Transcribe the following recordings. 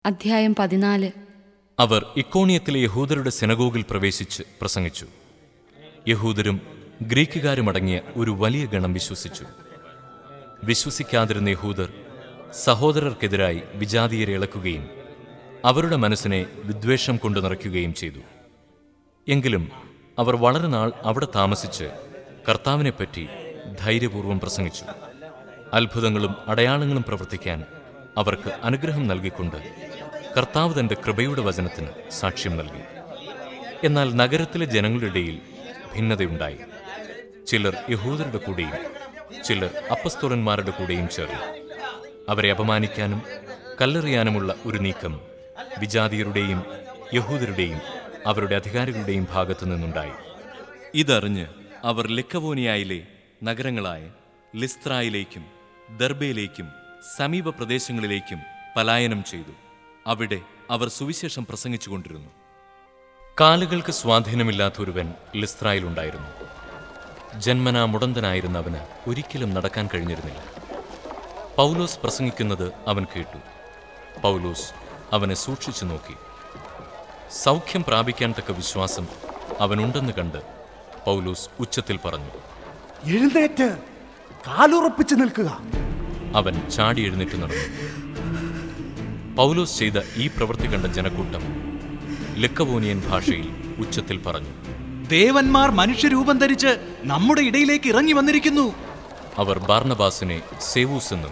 അധ്യായം പതിനാല് അവർ ഇക്കോണിയത്തിലെ യഹൂദരുടെ സെനഗോഗിൽ പ്രവേശിച്ച് പ്രസംഗിച്ചു യഹൂദരും ഗ്രീക്കുകാരുമടങ്ങിയ ഒരു വലിയ ഗണം വിശ്വസിച്ചു വിശ്വസിക്കാതിരുന്ന യഹൂദർ സഹോദരർക്കെതിരായി വിജാതീയരെ ഇളക്കുകയും അവരുടെ മനസ്സിനെ വിദ്വേഷം കൊണ്ട് നിറയ്ക്കുകയും ചെയ്തു എങ്കിലും അവർ വളരെ നാൾ അവിടെ താമസിച്ച് കർത്താവിനെപ്പറ്റി ധൈര്യപൂർവ്വം പ്രസംഗിച്ചു അത്ഭുതങ്ങളും അടയാളങ്ങളും പ്രവർത്തിക്കാൻ അവർക്ക് അനുഗ്രഹം നൽകിക്കൊണ്ട് കർത്താവ് തന്റെ കൃപയുടെ വചനത്തിന് സാക്ഷ്യം നൽകി എന്നാൽ നഗരത്തിലെ ജനങ്ങളുടെ ഇടയിൽ ഭിന്നതയുണ്ടായി ചിലർ യഹൂദരുടെ കൂടെയും ചിലർ അപ്പസ്തോലന്മാരുടെ കൂടെയും ചേർന്നു അവരെ അപമാനിക്കാനും കല്ലെറിയാനുമുള്ള ഒരു നീക്കം വിജാതീയരുടെയും യഹൂദരുടെയും അവരുടെ അധികാരികളുടെയും ഭാഗത്തു നിന്നുണ്ടായി ഇതറിഞ്ഞ് അവർ ലെക്കവോനിയായിലെ നഗരങ്ങളായ ലിസ്ത്രായിലേക്കും ദർബയിലേക്കും സമീപ പ്രദേശങ്ങളിലേക്കും പലായനം ചെയ്തു അവിടെ അവർ സുവിശേഷം പ്രസംഗിച്ചുകൊണ്ടിരുന്നു കാലുകൾക്ക് സ്വാധീനമില്ലാത്ത ഒരുവൻ ലിസ്ത്രായിലുണ്ടായിരുന്നു ജന്മനാ മുടന്തനായിരുന്ന അവന് ഒരിക്കലും നടക്കാൻ കഴിഞ്ഞിരുന്നില്ല പൗലോസ് പ്രസംഗിക്കുന്നത് അവൻ കേട്ടു പൗലോസ് അവനെ സൂക്ഷിച്ചു നോക്കി സൗഖ്യം പ്രാപിക്കാൻ തക്ക വിശ്വാസം അവനുണ്ടെന്ന് കണ്ട് പൗലോസ് ഉച്ചത്തിൽ പറഞ്ഞു എഴുന്നേറ്റ് കാലുറപ്പിച്ച് നിൽക്കുക അവൻ ചാടി എഴുന്നേറ്റ് നടന്നു പൗലോസ് ചെയ്ത ഈ പ്രവൃത്തി കണ്ട ജനക്കൂട്ടം ലെക്കവോനിയൻ ഭാഷയിൽ ഉച്ചത്തിൽ പറഞ്ഞു ദേവന്മാർ മനുഷ്യരൂപം ധരിച്ച് നമ്മുടെ ഇടയിലേക്ക് ഇറങ്ങി വന്നിരിക്കുന്നു അവർ ബാർണബാസിനെ സേവൂസ് എന്നും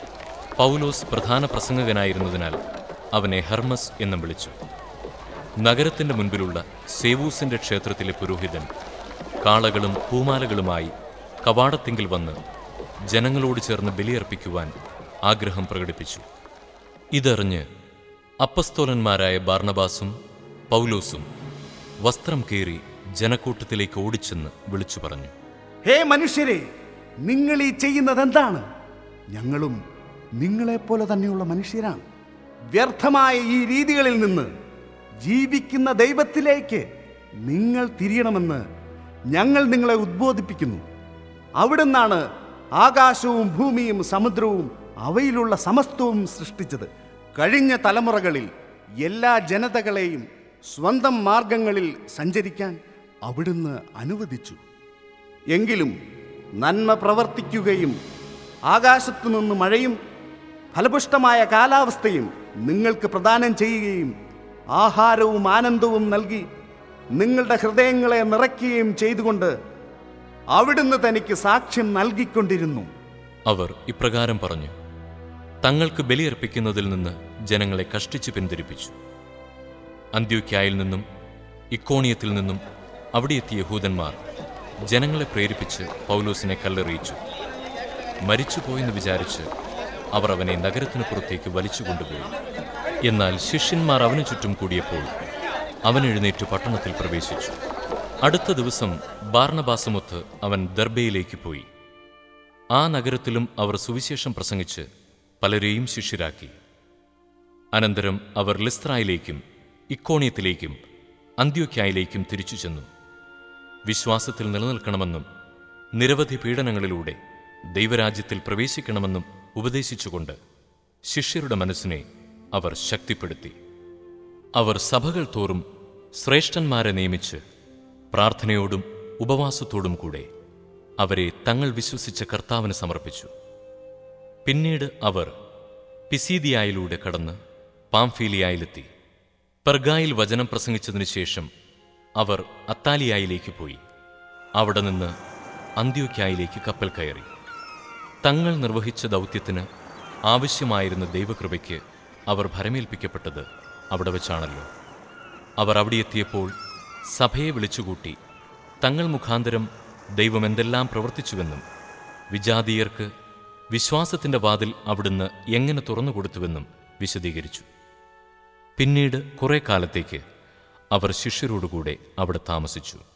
പൗലോസ് പ്രധാന പ്രസംഗകനായിരുന്നതിനാൽ അവനെ ഹെർമസ് എന്നും വിളിച്ചു നഗരത്തിന്റെ മുൻപിലുള്ള സേവൂസിന്റെ ക്ഷേത്രത്തിലെ പുരോഹിതൻ കാളകളും പൂമാലകളുമായി കവാടത്തിങ്കിൽ വന്ന് ജനങ്ങളോട് ചേർന്ന് ബലിയർപ്പിക്കുവാൻ ആഗ്രഹം പ്രകടിപ്പിച്ചു ഇതറിഞ്ഞ് അപ്പസ്തോലന്മാരായ ബാർണബാസും പൗലോസും വസ്ത്രം കീറി ജനക്കൂട്ടത്തിലേക്ക് ഓടിച്ചെന്ന് വിളിച്ചു പറഞ്ഞു ഹേ മനുഷ്യരെ നിങ്ങൾ ഈ ചെയ്യുന്നത് എന്താണ് ഞങ്ങളും നിങ്ങളെപ്പോലെ തന്നെയുള്ള മനുഷ്യരാണ് വ്യർത്ഥമായ ഈ രീതികളിൽ നിന്ന് ജീവിക്കുന്ന ദൈവത്തിലേക്ക് നിങ്ങൾ തിരിയണമെന്ന് ഞങ്ങൾ നിങ്ങളെ ഉദ്ബോധിപ്പിക്കുന്നു അവിടുന്നാണ് ആകാശവും ഭൂമിയും സമുദ്രവും അവയിലുള്ള സമസ്തവും സൃഷ്ടിച്ചത് കഴിഞ്ഞ തലമുറകളിൽ എല്ലാ ജനതകളെയും സ്വന്തം മാർഗങ്ങളിൽ സഞ്ചരിക്കാൻ അവിടുന്ന് അനുവദിച്ചു എങ്കിലും നന്മ പ്രവർത്തിക്കുകയും ആകാശത്തു നിന്ന് മഴയും ഫലപുഷ്ടമായ കാലാവസ്ഥയും നിങ്ങൾക്ക് പ്രദാനം ചെയ്യുകയും ആഹാരവും ആനന്ദവും നൽകി നിങ്ങളുടെ ഹൃദയങ്ങളെ നിറയ്ക്കുകയും ചെയ്തുകൊണ്ട് അവിടുന്ന് തനിക്ക് സാക്ഷ്യം നൽകിക്കൊണ്ടിരുന്നു അവർ ഇപ്രകാരം പറഞ്ഞു തങ്ങൾക്ക് ബലിയർപ്പിക്കുന്നതിൽ നിന്ന് ജനങ്ങളെ കഷ്ടിച്ച് പിന്തിരിപ്പിച്ചു അന്ത്യോക്യായിൽ നിന്നും ഇക്കോണിയത്തിൽ നിന്നും അവിടെ എത്തിയ യഹൂദന്മാർ ജനങ്ങളെ പ്രേരിപ്പിച്ച് പൗലോസിനെ കല്ലെറിയിച്ചു മരിച്ചുപോയെന്ന് വിചാരിച്ച് അവർ അവനെ നഗരത്തിന് പുറത്തേക്ക് വലിച്ചു കൊണ്ടുപോയി എന്നാൽ ശിഷ്യന്മാർ അവനു ചുറ്റും കൂടിയപ്പോൾ അവൻ എഴുന്നേറ്റ് പട്ടണത്തിൽ പ്രവേശിച്ചു അടുത്ത ദിവസം ബാർണബാസമൊത്ത് അവൻ ദർബയിലേക്ക് പോയി ആ നഗരത്തിലും അവർ സുവിശേഷം പ്രസംഗിച്ച് പലരെയും ശിഷ്യരാക്കി അനന്തരം അവർ ലിസ്ത്രായിലേക്കും ഇക്കോണിയത്തിലേക്കും അന്ത്യോക്യായിലേക്കും തിരിച്ചു ചെന്നു വിശ്വാസത്തിൽ നിലനിൽക്കണമെന്നും നിരവധി പീഡനങ്ങളിലൂടെ ദൈവരാജ്യത്തിൽ പ്രവേശിക്കണമെന്നും ഉപദേശിച്ചുകൊണ്ട് ശിഷ്യരുടെ മനസ്സിനെ അവർ ശക്തിപ്പെടുത്തി അവർ സഭകൾ തോറും ശ്രേഷ്ഠന്മാരെ നിയമിച്ച് പ്രാർത്ഥനയോടും ഉപവാസത്തോടും കൂടെ അവരെ തങ്ങൾ വിശ്വസിച്ച കർത്താവിന് സമർപ്പിച്ചു പിന്നീട് അവർ പിസീദിയായിലൂടെ കടന്ന് പാംഫീലിയായിലെത്തി പെർഗായിൽ വചനം പ്രസംഗിച്ചതിനു ശേഷം അവർ അത്താലിയായിലേക്ക് പോയി അവിടെ നിന്ന് അന്ത്യോക്യായിലേക്ക് കപ്പൽ കയറി തങ്ങൾ നിർവഹിച്ച ദൗത്യത്തിന് ആവശ്യമായിരുന്ന ദൈവകൃപയ്ക്ക് അവർ ഭരമേൽപ്പിക്കപ്പെട്ടത് അവിടെ വെച്ചാണല്ലോ അവർ അവിടെ എത്തിയപ്പോൾ സഭയെ വിളിച്ചുകൂട്ടി തങ്ങൾ മുഖാന്തരം ദൈവം എന്തെല്ലാം പ്രവർത്തിച്ചുവെന്നും വിജാതീയർക്ക് വിശ്വാസത്തിന്റെ വാതിൽ അവിടുന്ന് എങ്ങനെ തുറന്നുകൊടുത്തുവെന്നും വിശദീകരിച്ചു പിന്നീട് കുറെ കാലത്തേക്ക് അവർ ശിഷ്യരോടുകൂടെ അവിടെ താമസിച്ചു